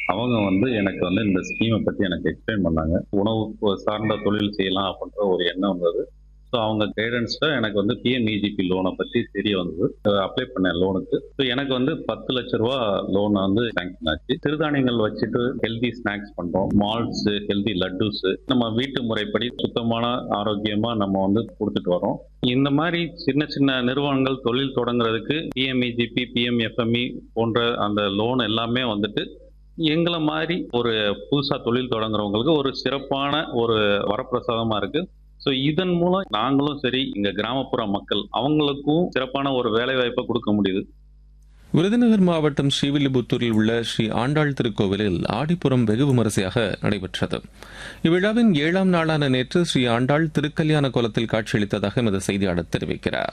அவங்க வந்து எனக்கு வந்து இந்த ஸ்கீமை பற்றி எனக்கு எக்ஸ்பிளைன் பண்ணாங்க உணவு சார்ந்த தொழில் செய்யலாம் அப்படின்ற ஒரு எண்ணம் வந்தது ஸோ அவங்க கைடன்ஸில் எனக்கு வந்து பிஎம்இஜிபி லோனை பற்றி தெரிய வந்தது அப்ளை பண்ணேன் லோனுக்கு ஸோ எனக்கு வந்து பத்து லட்ச ரூபா லோன் வந்து சேங்ஷன் ஆச்சு சிறுதானியங்கள் வச்சுட்டு ஹெல்தி ஸ்நாக்ஸ் பண்ணுறோம் மால்ட்ஸ் ஹெல்தி லட்டுஸ் நம்ம வீட்டு முறைப்படி சுத்தமான ஆரோக்கியமாக நம்ம வந்து கொடுத்துட்டு வரோம் இந்த மாதிரி சின்ன சின்ன நிறுவனங்கள் தொழில் தொடங்குறதுக்கு பிஎம்இஜிபி பிஎம்எஃப்எம்இ போன்ற அந்த லோன் எல்லாமே வந்துட்டு எங்களை மாதிரி ஒரு புதுசா தொழில் தொடங்குறவங்களுக்கு ஒரு சிறப்பான ஒரு வரப்பிரசாதமா இருக்கு ஸோ இதன் மூலம் நாங்களும் சரி இங்க கிராமப்புற மக்கள் அவங்களுக்கும் சிறப்பான ஒரு வேலை வாய்ப்பை கொடுக்க முடியுது விருதுநகர் மாவட்டம் ஸ்ரீவில்லிபுத்தூரில் உள்ள ஸ்ரீ ஆண்டாள் திருக்கோவிலில் ஆடிப்புறம் வெகு விமரிசையாக நடைபெற்றது இவ்விழாவின் ஏழாம் நாளான நேற்று ஸ்ரீ ஆண்டாள் திருக்கல்யாண கோலத்தில் காட்சியளித்ததாக எமது செய்தியாளர் தெரிவிக்கிறார்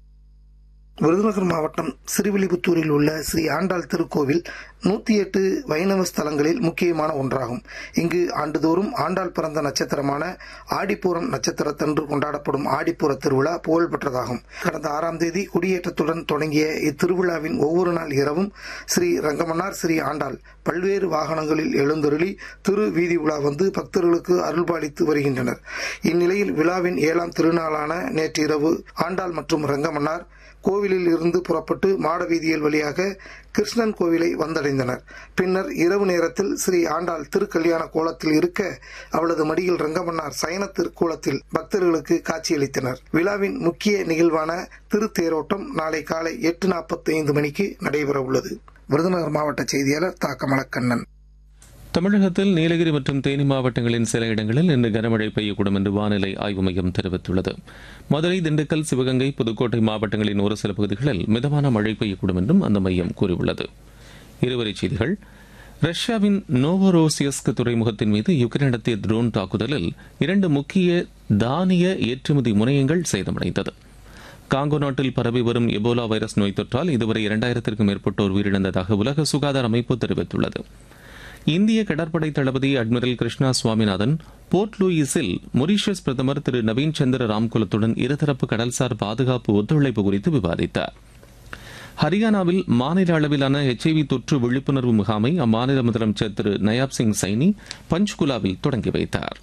விருதுநகர் மாவட்டம் சிறுவில்லிபுத்தூரில் உள்ள ஸ்ரீ ஆண்டாள் திருக்கோவில் நூத்தி எட்டு வைணவ ஸ்தலங்களில் முக்கியமான ஒன்றாகும் இங்கு ஆண்டுதோறும் ஆண்டாள் பிறந்த நட்சத்திரமான ஆடிப்பூரம் நட்சத்திரத்தன்று கொண்டாடப்படும் ஆடிப்பூர திருவிழா புகழ்பெற்றதாகும் கடந்த ஆறாம் தேதி கொடியேற்றத்துடன் தொடங்கிய இத்திருவிழாவின் ஒவ்வொரு நாள் இரவும் ஸ்ரீ ரங்கமன்னார் ஸ்ரீ ஆண்டாள் பல்வேறு வாகனங்களில் எழுந்தருளி திரு வீதி உலா வந்து பக்தர்களுக்கு அருள்பாலித்து வருகின்றனர் இந்நிலையில் விழாவின் ஏழாம் திருநாளான நேற்றிரவு ஆண்டாள் மற்றும் ரங்கமன்னார் கோவிலில் இருந்து புறப்பட்டு மாட வீதியில் வழியாக கிருஷ்ணன் கோவிலை வந்தடைந்தனர் பின்னர் இரவு நேரத்தில் ஸ்ரீ ஆண்டாள் திருக்கல்யாண கோலத்தில் இருக்க அவளது மடியில் ரங்கமன்னார் சயன திருக்கோலத்தில் பக்தர்களுக்கு காட்சியளித்தனர் விழாவின் முக்கிய நிகழ்வான திருத்தேரோட்டம் நாளை காலை எட்டு நாற்பத்தி ஐந்து மணிக்கு நடைபெற உள்ளது விருதுநகர் மாவட்ட செய்தியாளர் தா கமலக்கண்ணன் தமிழகத்தில் நீலகிரி மற்றும் தேனி மாவட்டங்களின் சில இடங்களில் இன்று கனமழை பெய்யக்கூடும் என்று வானிலை ஆய்வு மையம் தெரிவித்துள்ளது மதுரை திண்டுக்கல் சிவகங்கை புதுக்கோட்டை மாவட்டங்களின் ஒரு சில பகுதிகளில் மிதமான மழை பெய்யக்கூடும் என்றும் அந்த மையம் கூறியுள்ளது இருவரிச் செய்திகள் ரஷ்யாவின் நோவோரோசியஸ்க் துறைமுகத்தின் மீது யுக்ரைன் நடத்திய ட்ரோன் தாக்குதலில் இரண்டு முக்கிய தானிய ஏற்றுமதி முனையங்கள் சேதமடைந்தது காங்கோ நாட்டில் பரவி வரும் எபோலா வைரஸ் நோய் தொற்றால் இதுவரை இரண்டாயிரத்திற்கும் மேற்பட்டோர் உயிரிழந்ததாக உலக சுகாதார அமைப்பு தெரிவித்துள்ளது இந்திய கடற்படை தளபதி அட்மிரல் கிருஷ்ணா சுவாமிநாதன் போர்ட் லூயிஸில் மொரீஷியஸ் பிரதமர் திரு நவீன் சந்திர ராம்குலத்துடன் இருதரப்பு கடல்சார் பாதுகாப்பு ஒத்துழைப்பு குறித்து விவாதித்தார் ஹரியானாவில் மாநில அளவிலான எச்ஐவி தொற்று விழிப்புணர்வு முகாமை அம்மாநில முதலமைச்சர் திரு நயாப் சிங் சைனி பஞ்ச்குலாவில் தொடங்கி வைத்தார்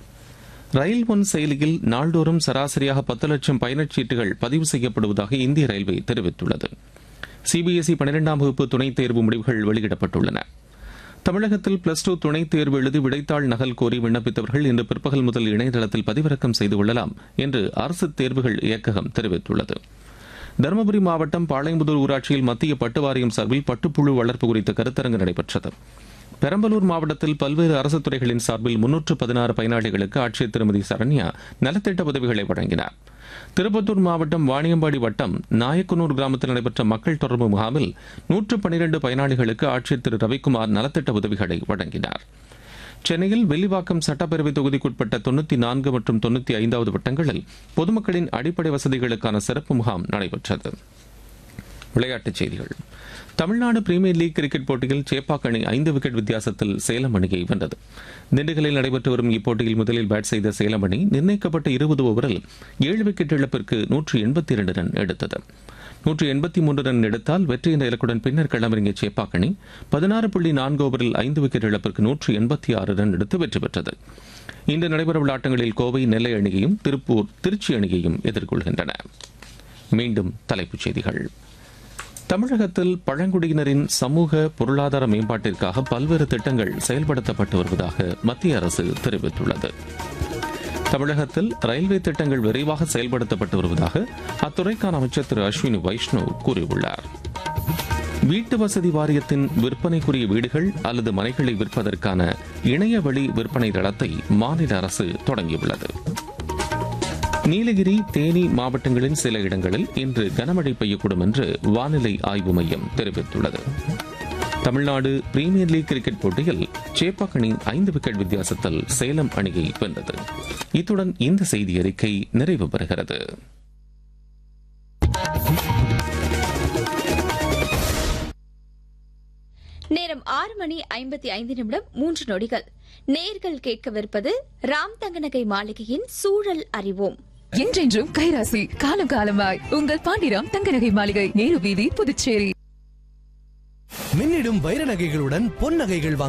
ரயில் ஒன் செயலியில் நாள்தோறும் சராசரியாக பத்து லட்சம் பயணச்சீட்டுகள் பதிவு செய்யப்படுவதாக இந்திய ரயில்வே தெரிவித்துள்ளது சிபிஎஸ்இ பனிரெண்டாம் வகுப்பு துணைத் தேர்வு முடிவுகள் வெளியிடப்பட்டுள்ளன தமிழகத்தில் பிளஸ் டூ துணைத் தேர்வு எழுதி விடைத்தாள் நகல் கோரி விண்ணப்பித்தவர்கள் இன்று பிற்பகல் முதல் இணையதளத்தில் பதிவிறக்கம் செய்து கொள்ளலாம் என்று அரசு தேர்வுகள் இயக்ககம் தெரிவித்துள்ளது தருமபுரி மாவட்டம் பாளையம்புதூர் ஊராட்சியில் மத்திய பட்டு வாரியம் சார்பில் பட்டுப்புழு வளர்ப்பு குறித்த கருத்தரங்கு நடைபெற்றது பெரம்பலூர் மாவட்டத்தில் பல்வேறு அரசு துறைகளின் சார்பில் முன்னூற்று பதினாறு பயனாளிகளுக்கு ஆட்சியர் திருமதி சரண்யா நலத்திட்ட உதவிகளை வழங்கினார் திருப்பத்தூர் மாவட்டம் வாணியம்பாடி வட்டம் நாயக்கனூர் கிராமத்தில் நடைபெற்ற மக்கள் தொடர்பு முகாமில் நூற்று பனிரண்டு பயனாளிகளுக்கு ஆட்சியர் திரு ரவிக்குமார் நலத்திட்ட உதவிகளை வழங்கினார் சென்னையில் வெள்ளிவாக்கம் சட்டப்பேரவை தொகுதிக்குட்பட்ட தொண்ணூத்தி நான்கு மற்றும் தொண்ணூத்தி ஐந்தாவது வட்டங்களில் பொதுமக்களின் அடிப்படை வசதிகளுக்கான சிறப்பு முகாம் நடைபெற்றது விளையாட்டுச் செய்திகள் தமிழ்நாடு பிரீமியர் லீக் கிரிக்கெட் போட்டியில் சேப்பாக் அணி ஐந்து விக்கெட் வித்தியாசத்தில் சேலம் அணியை வென்றது திண்டுக்கல்லில் நடைபெற்று வரும் இப்போட்டியில் முதலில் பேட் செய்த சேலம் அணி நிர்ணயிக்கப்பட்ட இருபது ஓவரில் ஏழு விக்கெட் இழப்பிற்கு நூற்று எண்பத்தி இரண்டு ரன் எடுத்தது நூற்று எண்பத்தி மூன்று ரன் எடுத்தால் வெற்றி என்ற இலக்குடன் பின்னர் களமிறங்கிய சேப்பாக் அணி பதினாறு புள்ளி நான்கு ஓவரில் ஐந்து விக்கெட் இழப்பிற்கு நூற்று எண்பத்தி ஆறு ரன் எடுத்து வெற்றி பெற்றது இன்று நடைபெறவுள்ள ஆட்டங்களில் கோவை நெல்லை அணியையும் திருப்பூர் திருச்சி அணியையும் எதிர்கொள்கின்றன மீண்டும் தலைப்புச் செய்திகள் தமிழகத்தில் பழங்குடியினரின் சமூக பொருளாதார மேம்பாட்டிற்காக பல்வேறு திட்டங்கள் செயல்படுத்தப்பட்டு வருவதாக மத்திய அரசு தெரிவித்துள்ளது தமிழகத்தில் ரயில்வே திட்டங்கள் விரைவாக செயல்படுத்தப்பட்டு வருவதாக அத்துறைக்கான அமைச்சர் திரு அஸ்வினி வைஷ்ணவ் கூறியுள்ளார் வீட்டு வசதி வாரியத்தின் விற்பனைக்குரிய வீடுகள் அல்லது மனைகளை விற்பதற்கான இணையவழி விற்பனை தளத்தை மாநில அரசு தொடங்கியுள்ளது நீலகிரி தேனி மாவட்டங்களின் சில இடங்களில் இன்று கனமழை பெய்யக்கூடும் என்று வானிலை ஆய்வு மையம் தெரிவித்துள்ளது தமிழ்நாடு பிரீமியர் லீக் கிரிக்கெட் போட்டியில் சேப்பாக் அணி ஐந்து விக்கெட் வித்தியாசத்தில் சேலம் அணியை வென்றது இத்துடன் இந்த செய்தி அறிக்கை நிறைவு பெறுகிறது நேரம் ஆறு மணி ஐம்பத்தி ஐந்து நிமிடம் மூன்று நொடிகள் நேர்கள் கேட்கவிருப்பது ராம் தங்கநகை மாளிகையின் சூழல் அறிவோம் என்றென்றும் கைராசி காலம் காலமாய் உங்கள் பாண்டிராம் தங்கநகை மாளிகை நேரு வீதி புதுச்சேரி மின்னிடும் வைர நகைகளுடன் பொன் நகைகள் வாங்க